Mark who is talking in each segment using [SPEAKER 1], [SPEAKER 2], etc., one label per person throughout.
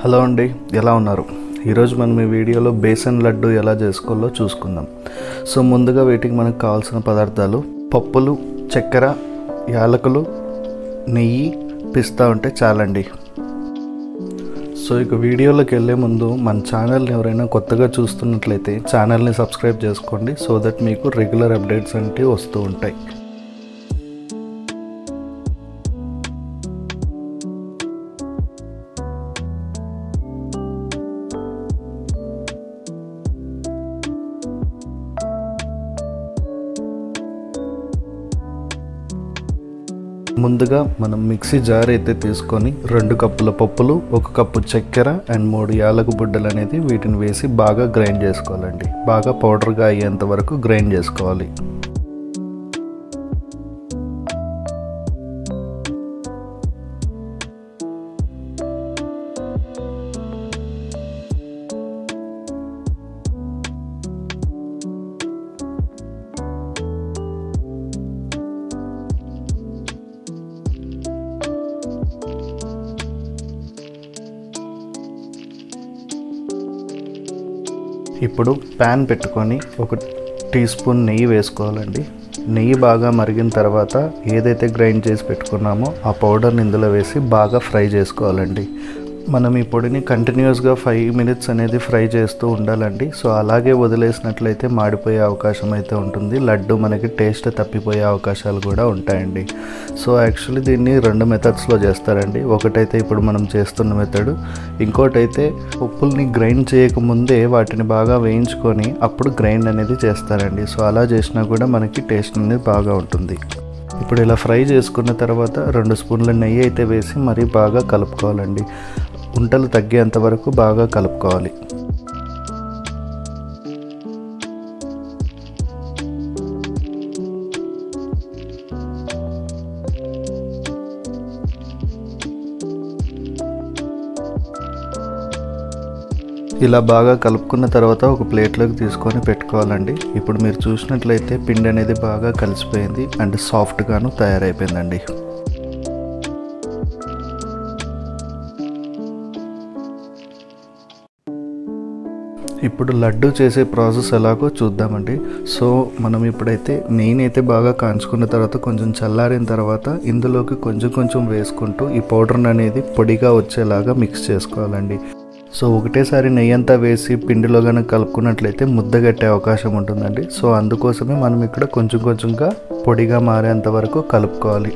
[SPEAKER 1] hello అండి ఎలా ఉన్నారు ఈరోజు మనం ఈ వీడియోలో బేసన్ లడ్డు ఎలా చేసుకోవాలో చూసుకుందాం సో ముందుగా వీటికి మనకు కావాల్సిన పదార్థాలు పప్పులు చక్కెర యాలకులు నెయ్యి పిస్తా ఉంటే చాలండి సో ఇక వీడియోలోకి వెళ్ళే ముందు మన ఛానల్ని ఎవరైనా కొత్తగా చూస్తున్నట్లయితే ఛానల్ని సబ్స్క్రైబ్ చేసుకోండి సో దట్ మీకు రెగ్యులర్ అప్డేట్స్ అంటే వస్తూ ఉంటాయి ముందుగా మనం మిక్సీ జార్ అయితే తీసుకొని రెండు కప్పుల పప్పులు ఒక కప్పు చక్కెర అండ్ మూడు యాలకు బుడ్డలు అనేది వీటిని వేసి బాగా గ్రైండ్ చేసుకోవాలండి బాగా పౌడర్గా అయ్యేంత వరకు గ్రైండ్ చేసుకోవాలి ఇప్పుడు ప్యాన్ పెట్టుకొని ఒక టీ స్పూన్ నెయ్యి వేసుకోవాలండి నెయ్యి బాగా మరిగిన తర్వాత ఏదైతే గ్రైండ్ చేసి పెట్టుకున్నామో ఆ పౌడర్ని ఇందులో వేసి బాగా ఫ్రై చేసుకోవాలండి మనం ఈ పొడిని కంటిన్యూస్గా ఫైవ్ మినిట్స్ అనేది ఫ్రై చేస్తూ ఉండాలండి సో అలాగే వదిలేసినట్లయితే మాడిపోయే అవకాశం అయితే ఉంటుంది లడ్డు మనకి టేస్ట్ తప్పిపోయే అవకాశాలు కూడా ఉంటాయండి సో యాక్చువల్లీ దీన్ని రెండు మెథడ్స్లో చేస్తారండి ఒకటైతే ఇప్పుడు మనం చేస్తున్న మెథడ్ ఇంకోటైతే పప్పుల్ని గ్రైండ్ చేయకముందే వాటిని బాగా వేయించుకొని అప్పుడు గ్రైండ్ అనేది చేస్తారండి సో అలా చేసినా కూడా మనకి టేస్ట్ అనేది బాగా ఉంటుంది ఇప్పుడు ఇలా ఫ్రై చేసుకున్న తర్వాత రెండు స్పూన్ల నెయ్యి అయితే వేసి మరీ బాగా కలుపుకోవాలండి ఉంటలు తగ్గేంత వరకు బాగా కలుపుకోవాలి ఇలా బాగా కలుపుకున్న తర్వాత ఒక ప్లేట్లోకి తీసుకొని పెట్టుకోవాలండి ఇప్పుడు మీరు చూసినట్లయితే పిండి అనేది బాగా కలిసిపోయింది అండ్ సాఫ్ట్గాను తయారైపోయిందండి ఇప్పుడు లడ్డు చేసే ప్రాసెస్ ఎలాగో చూద్దామండి సో మనం ఇప్పుడైతే నేనైతే బాగా కాంచుకున్న తర్వాత కొంచెం చల్లారిన తర్వాత ఇందులోకి కొంచెం కొంచెం వేసుకుంటూ ఈ పౌడర్ని అనేది పొడిగా వచ్చేలాగా మిక్స్ చేసుకోవాలండి సో ఒకటేసారి నెయ్యి అంతా వేసి పిండిలో కనుక కలుపుకున్నట్లయితే ముద్ద కట్టే అవకాశం ఉంటుందండి సో అందుకోసమే మనం ఇక్కడ కొంచెం కొంచెంగా పొడిగా మారేంత వరకు కలుపుకోవాలి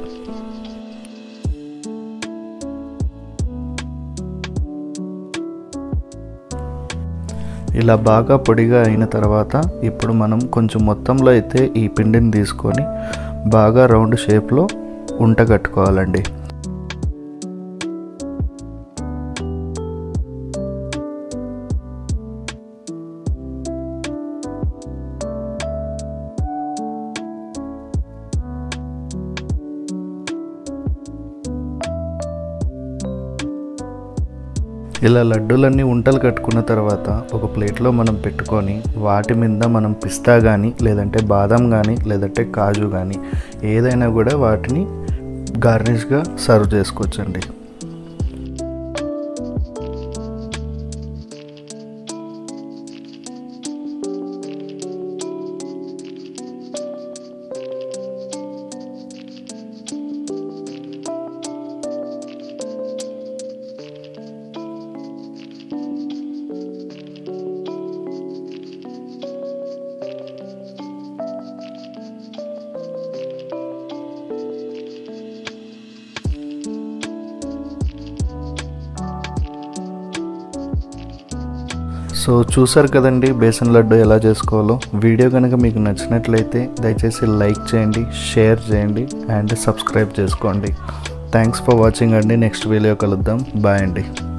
[SPEAKER 1] ఇలా బాగా పొడిగా అయిన తర్వాత ఇప్పుడు మనం కొంచెం మొత్తంలో అయితే ఈ పిండిని తీసుకొని బాగా రౌండ్ షేప్లో ఉంట కట్టుకోవాలండి ఇలా లడ్డూలన్నీ ఉంటలు కట్టుకున్న తర్వాత ఒక ప్లేట్లో మనం పెట్టుకొని వాటి మీద మనం పిస్తా కానీ లేదంటే బాదం కానీ లేదంటే కాజు కానీ ఏదైనా కూడా వాటిని గార్నిష్గా సర్వ్ చేసుకోవచ్చండి సో చూసారు కదండి బేసన్ లడ్డు ఎలా చేసుకోవాలో వీడియో కనుక మీకు నచ్చినట్లయితే దయచేసి లైక్ చేయండి షేర్ చేయండి అండ్ సబ్స్క్రైబ్ చేసుకోండి థ్యాంక్స్ ఫర్ వాచింగ్ అండి నెక్స్ట్ వీడియో కలుద్దాం బాయ్ అండి